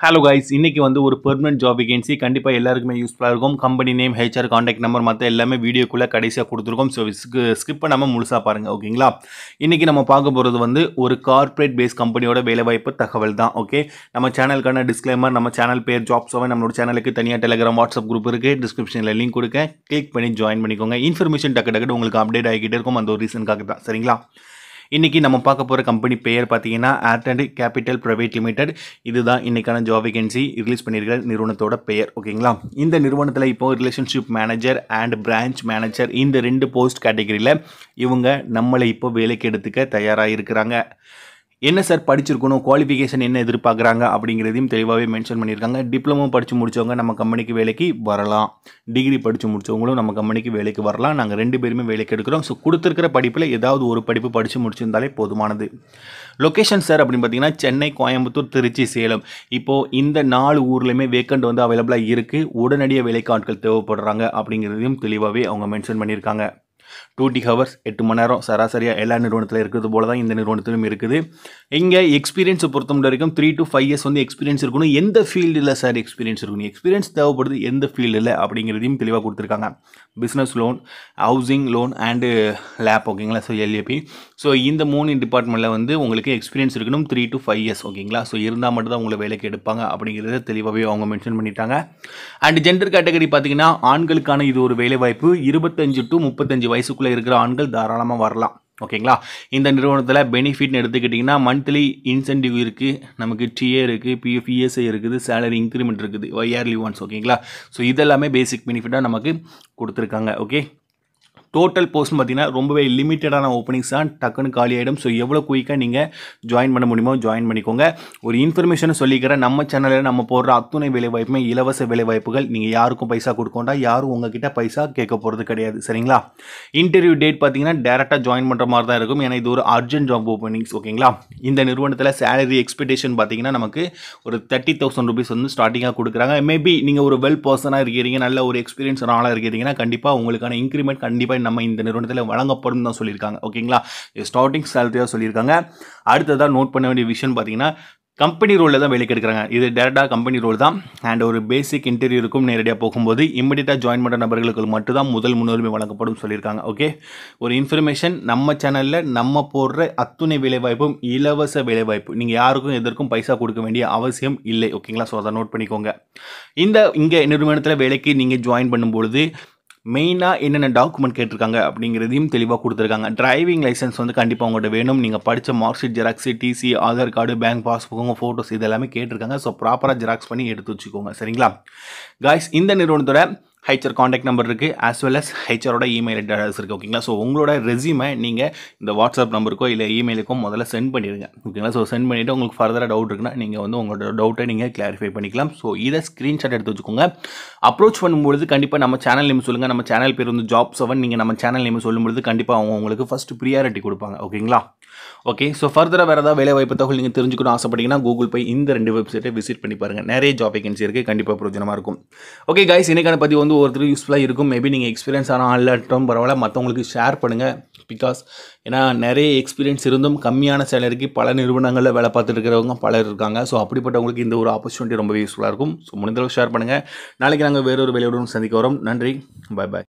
hello guys இன்னைக்கு வந்து ஒரு பெர்மனன்ட் ஜாப் வேகன்சி கண்டிப்பாக எல்லாருக்குமே யூஸ்ஃபுல்லாக இருக்கும் company name HR contact number மற்ற எல்லாமே வீடியோக்குள்ளே கடைசியாக கொடுத்துருக்கோம் ஸோ ஸ்கிப் பண்ணாமல் முழுசாக பாருங்கள் ஓகேங்களா இன்றைக்கி நம்ம பார்க்க போகிறது வந்து ஒரு கார்ப்பரேட் பேஸ் கம்பெனியோட வேலைவாய்ப்பு தகவல் தான் ஓகே நம்ம சேனலுக்கான டிஸ்க்ளைமர் நம்ம சேனல் பேர் ஜாப் செவன் நம்மளோட சேனலுக்கு தனியாக டெலிகிராம் வாட்ஸ்அப் குரூப் இருக்குது டிஸ்கிரிப்ஷனில் லிங்க் கொடுக்க கிளிக் பண்ணி ஜாயின் பண்ணிக்கோங்க இன்ஃபர்மேஷன் டக்கு டக்கு உங்களுக்கு அப்டேட் ஆகிக்கிட்டே இருக்கும் அந்த ஒரு ரீசனுக்காக தான் சரிங்களா இன்றைக்கி நம்ம பார்க்க போகிற கம்பெனி பெயர் பார்த்தீங்கன்னா ஏர்டெல் கேபிட்டல் ப்ரைவேட் லிமிடெட் இதுதான் இன்றைக்கான ஜாப் வேகன்சி ரிலீஸ் பண்ணியிருக்கிற நிறுவனத்தோட பெயர் ஓகேங்களா இந்த நிறுவனத்தில் இப்போ relationship manager and branch manager இந்த ரெண்டு போஸ்ட் கேட்டகரியில் இவங்க நம்மளை இப்போ வேலைக்கு எடுத்துக்க தயாராக இருக்கிறாங்க என்ன சார் படிச்சிருக்கணும் குவாலிஃபிகேஷன் என்ன எதிர்பார்க்குறாங்க அப்படிங்கிறதையும் தெளிவாகவே மென்ஷன் பண்ணியிருக்காங்க டிப்ளமோ படித்து முடித்தவங்க நம்ம கம்பெனிக்கு வேலைக்கு வரலாம் டிகிரி படித்து முடித்தவங்களும் நம்ம கம்பெனிக்கு வேலைக்கு வரலாம் நாங்கள் ரெண்டு பேருமே வேலைக்கு எடுக்கிறோம் ஸோ கொடுத்துருக்கிற படிப்பில் ஏதாவது ஒரு படிப்பு படித்து முடிச்சிருந்தாலே போதுமானது லொக்கேஷன் சார் அப்படின்னு பார்த்தீங்கன்னா சென்னை கோயம்புத்தூர் திருச்சி சேலம் இப்போது இந்த நாலு ஊர்லேயுமே வேக்கண்ட் வந்து அவைலபிளாக இருக்குது உடனடியாக வேலைக்கு ஆட்கள் தேவைப்படுறாங்க அப்படிங்கிறதையும் தெளிவாகவே அவங்க மென்ஷன் பண்ணியிருக்காங்க டூ டி ஹவர்ஸ் எட்டு மணி நேரம் சராசரியாக எல்லா நிறுவனத்தில் இருக்கிறது போல தான் இந்த நிறுவனத்திலும் இருக்குது இங்கே எக்ஸ்பீரியன்ஸை பொறுத்த வரைக்கும் த்ரீ டு ஃபைவ் இயர்ஸ் வந்து எக்ஸ்பீரியன்ஸ் இருக்கணும் எந்த ஃபீல்டில் சார் எக்ஸ்பீரியன்ஸ் இருக்கணும் எக்ஸ்பீரியன்ஸ் தேவைப்படுது எந்த ஃபீல்டில் அப்படிங்கிறதையும் தெளிவாக கொடுத்துருக்காங்க business loan housing loan and LAP ஓகேங்களா ஸோ எல்ஏபி ஸோ இந்த மூணு டிபார்ட்மெண்ட்டில் வந்து உங்களுக்கு எக்ஸ்பீரியன்ஸ் இருக்கணும் த்ரீ டு ஃபைவ் இயர்ஸ் ஓகேங்களா ஸோ இருந்தால் மட்டும் தான் உங்களை வேலைக்கு எடுப்பாங்க அப்படிங்கிறத தெளிவாகவே அவங்க மென்ஷன் பண்ணிட்டாங்க அண்ட் ஜெண்டர் கேட்டகரி பார்த்தீங்கன்னா ஆண்களுக்கான இது ஒரு வேலைவாய்ப்பு இருபத்தஞ்சு டு முப்பத்தஞ்சு வயசுக்குள்ளே இருக்கிற ஆண்கள் தாராளமாக வரலாம் ஓகேங்களா இந்த நிறுவனத்தில் பெனிஃபிட்னு எடுத்துக்கிட்டிங்கன்னா மந்த்லி இன்சென்டிவ் இருக்குது நமக்கு டிஏ இருக்குது பிஎஃப் இஎஸ்ஐ இருக்குது சேலரி இன்க்ரிமெண்ட் இருக்குது இயர்லி ஒன்ஸ் ஓகேங்களா ஸோ இதெல்லாமே பேசிக் பெனிஃபிட்டாக நமக்கு கொடுத்துருக்காங்க ஓகே டோட்டல் போஸ்ட் பார்த்தீங்கன்னா ரொம்பவே லிமிட்டடான ஓப்பனிங்ஸ் தான் டக்குன்னு காலி ஆகிடும் ஸோ எவ்வளோ குயிக்காக நீங்கள் ஜாயின் பண்ண முடியுமோ ஜாயின் பண்ணிக்கோங்க ஒரு இன்ஃபர்மேஷனை சொல்லிக்கிறேன் நம்ம சேனலில் நம்ம போடுற அத்துணை வேலைவாய்ப்புமே இலவச வேலைவாய்ப்புகள் நீங்கள் யாருக்கும் பைசா கொடுக்கோண்டா யாரும் உங்ககிட்ட பைசா கேட்க போகிறது கிடையாது சரிங்களா இன்டர்வியூ டேட் பார்த்தீங்கன்னா டேரெக்டாக ஜாயின் பண்ணுற மாதிரி தான் இருக்கும் ஏன்னா இது ஒரு அர்ஜென்ட் ஜாப் ஓப்பனிங்ஸ் ஓகேங்களா இந்த நிறுவனத்தில் சேலரி எக்ஸ்பெக்டேஷன் பார்த்தீங்கன்னா நமக்கு ஒரு தேர்ட்டி தௌசண்ட் ருபீஸ் வந்து ஸ்டார்டிங்காக கொடுக்குறாங்க மேபி நீங்கள் ஒரு வெல் பர்சனாக இருக்கிறீங்க நல்ல ஒரு எக்ஸ்பீரியன்ஸ் ஆளாக இருக்கிறீங்கன்னா கண்டிப்பாக உங்களுக்கான இன்க்ரிமெண்ட் கண்டிப்பாக நம்ம இந்த நிறுவனத்தில் வழங்கப்படும் தான் சொல்லியிருக்காங்க ஓகேங்களா ஸ்டார்டிங் சேலரியாக சொல்லியிருக்காங்க அடுத்ததாக நோட் பண்ண வேண்டிய விஷயம் பார்த்தீங்கன்னா கம்பெனி ரோலில் தான் வேலைக்கு எடுக்கிறாங்க இது டேரெக்டாக கம்பெனி ரோல் தான் அண்ட் ஒரு பேசிக் இன்டர்வியூ இருக்கும் நேரடியாக போகும்போது இம்மிடியட்டாக ஜாயின் பண்ணுற நபர்களுக்கு மட்டும் தான் முதல் முன்னுரிமை வழங்கப்படும் சொல்லியிருக்காங்க ஓகே ஒரு இன்ஃபர்மேஷன் நம்ம சேனலில் நம்ம போடுற அத்துணை வேலைவாய்ப்பும் இலவச வேலைவாய்ப்பு நீங்கள் யாருக்கும் எதற்கும் பைசா கொடுக்க வேண்டிய அவசியம் இல்லை ஓகேங்களா ஸோ அதை நோட் பண்ணிக்கோங்க இந்த இங்கே நிறுவனத்தில் வேலைக்கு நீங்கள் ஜாயின் பண்ணும்பொழுது மெயினாக என்னென்ன டாக்குமெண்ட் கேட்டிருக்காங்க அப்படிங்கிறதையும் தெளிவாக கொடுத்துருக்காங்க டிரைவிங் லைசன்ஸ் வந்து கண்டிப்பாக உங்கள்கிட்ட வேணும் நீங்கள் படித்த mark sheet xerox TC Aadhaar card bank passbook உங்கள் ஃபோட்டோஸ் இது எல்லாமே கேட்டிருக்காங்க ஸோ ப்ராப்பராக ஜெராக்ஸ் பண்ணி எடுத்து வச்சுக்கோங்க சரிங்களா காய்ஸ் இந்த நிறுவனத்தோட ஹெச்ஆர் காண்டாக்ட் நம்பர் இருக்குது ஆஸ் வெல் அஸ் ஹெச்ஆரோட இமெயில் அட்ரஸ் இருக்குது ஓகேங்களா ஸோ உங்களோட ரெசியூமை நீங்கள் இந்த வாட்ஸ்அப் நம்பருக்கோ இல்லை இமெயிலுக்கோ முதல்ல சென்ட் பண்ணிடுங்க ஓகேங்களா ஸோ சென்ட் பண்ணிவிட்டு உங்களுக்கு ஃபர்தராக டவுட் இருக்குன்னா நீங்கள் வந்து உங்களோட டவுட்டை நீங்கள் கிளாரிஃபை பண்ணிக்கலாம் ஸோ இதை ஸ்க்ரீன்ஷாட் எடுத்து வச்சுக்கோங்க அப்ரோச் பண்ணும்பொழுது கண்டிப்பாக நம்ம சேனல் நேம் சொல்லுங்கள் நம்ம சேனல் பேர் வந்து ஜாப் செவன் நீங்கள் நம்ம சேனல் நேம் சொல்லும்பொழுது கண்டிப்பாக அவங்க உங்களுக்கு ஃபஸ்ட்டு ப்ரியாரிட்டி கொடுப்பாங்க ஓகேங்களா ஓகே ஸோ ஃபர்தராக வேறு ஏதாவது வேலை வாய்ப்பு தகவல் நீங்கள் தெரிஞ்சுக்கணும் ஆசைப்பட்டீங்கன்னா கூகுள் போய் இந்த ரெண்டு வெப்சைட்டை விசிட் பண்ணி பாருங்கள் நிறைய ஜாப் வேகன்சி இருக்குது கண்டிப்பாக பிரயோஜனமாக இருக்கும் ஓகே கைஸ் இன்னைக்கான பதிவு வந்து ஒருத்தர் யூஸ்ஃபுல்லாக இருக்கும் மேபி நீங்கள் எக்ஸ்பீரியன்ஸ் ஆன ஆள்லாட்டும் பரவாயில்ல மற்றவங்களுக்கு ஷேர் பண்ணுங்கள் பிகாஸ் ஏன்னா நிறைய எக்ஸ்பீரியன்ஸ் இருந்தும் கம்மியான சேலரிக்கு பல நிறுவனங்களில் வேலை பார்த்துட்டு இருக்கிறவங்க பலர் இருக்காங்க ஸோ அப்படிப்பட்டவங்களுக்கு இந்த ஒரு ஆப்பர்ச்சுனிட்டி ரொம்ப யூஸ்ஃபுல்லாக இருக்கும் ஸோ முடிந்தளவு ஷேர் பண்ணுங்கள் நாளைக்கு நாங்கள் வேறொரு வேலையுடன் சந்திக்க வரோம் நன்றி பாய் பாய்